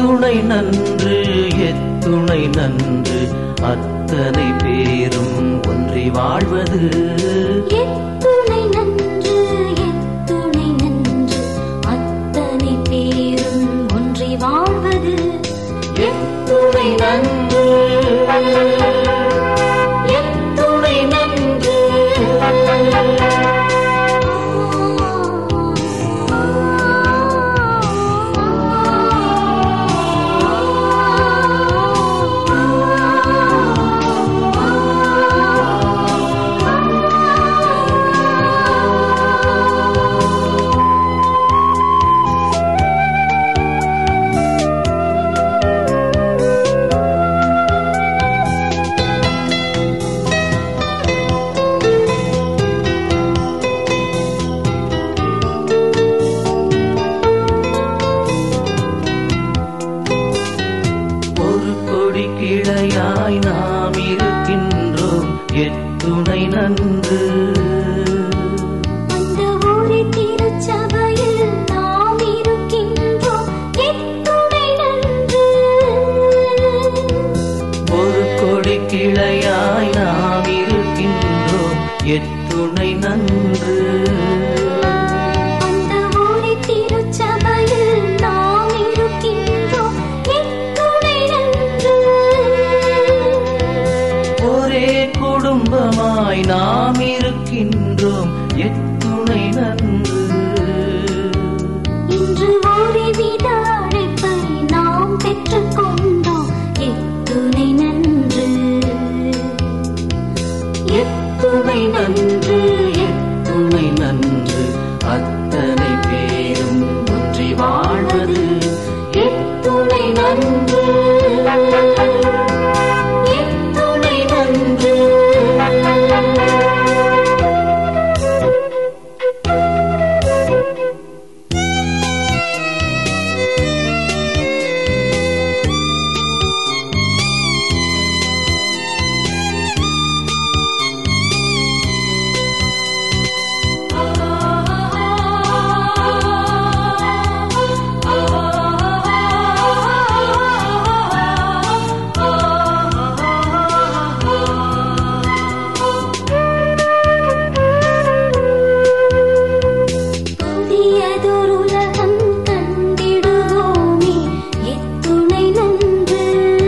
எத்துணை நன்று எத்துணை நன்று அத்தனை பேரும் ஒன்றி வாழ்வது எத்துணை நன்று எத்துணை நன்று அத்தனை பேரும் ஒன்றி வாழ்வது எத்துணை நன்று எத்துணை நன்று ஒரு கொடி கிளையாய் நாம் இருக்கின்றோம் எத்துணை நன்று அந்த ஊரே திருச்சபையில் நாம் இருக்கின்றோம் எத்துணை நன்று ஒரு கொடி கிளையாய் நாம் இருக்கின்றோம் எத்துணை நன்று அந்த ஊரே திருச்சபையில் நாம் இருக்கின்றோம் எத்துணை நன்று ஒரே குடும்பமாய் நாம் இருக்கின்றோம் எத்துணை நன்று இன்று ஒருவித அழைப்பை நாம் பெற்றுக்கொண்டோம் எத்துணை நன்று எத்துணை நன்று எத்துணை நன்று அத்தனை பேரும் ஒன்றி வாழ்வது எத்துணை நன்று எத்துணை நன்று புதியதொரு உலகம் கண்டிடுவோமே எத்துணை நன்று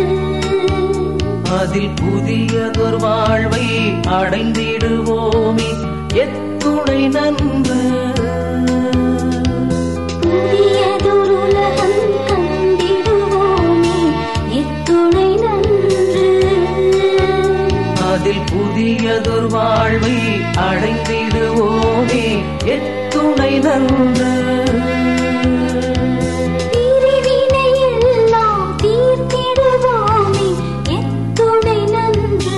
அதில் புதியதொரு வாழ்வை அடைந்திடுவோமே எத்துணை நன்று புதியதொரு உலகம் கண்டிடுவோமே எத்துணை நன்று அதில் புதியதொரு வாழ்வை அடைந்திடுவோமே எத்துணை நன்று பிரிவினை எல்லாம் தீர்த்திடுவோமே எத்துணை நன்று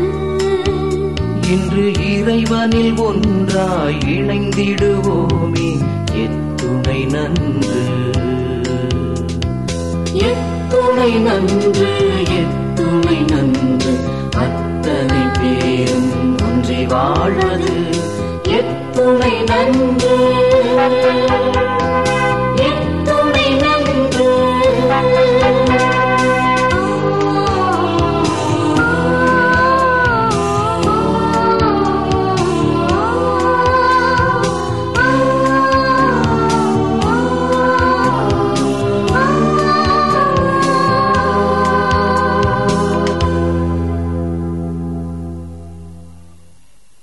இன்று இறைவனில் ஒன்றாய் இணைந்திடுவோமே எத்துணை நன்று எத்துணை நன்று எத்துணை நன்று அத்தனை பேரும் ஒன்றி வாழ்வது எத்துணை நன்று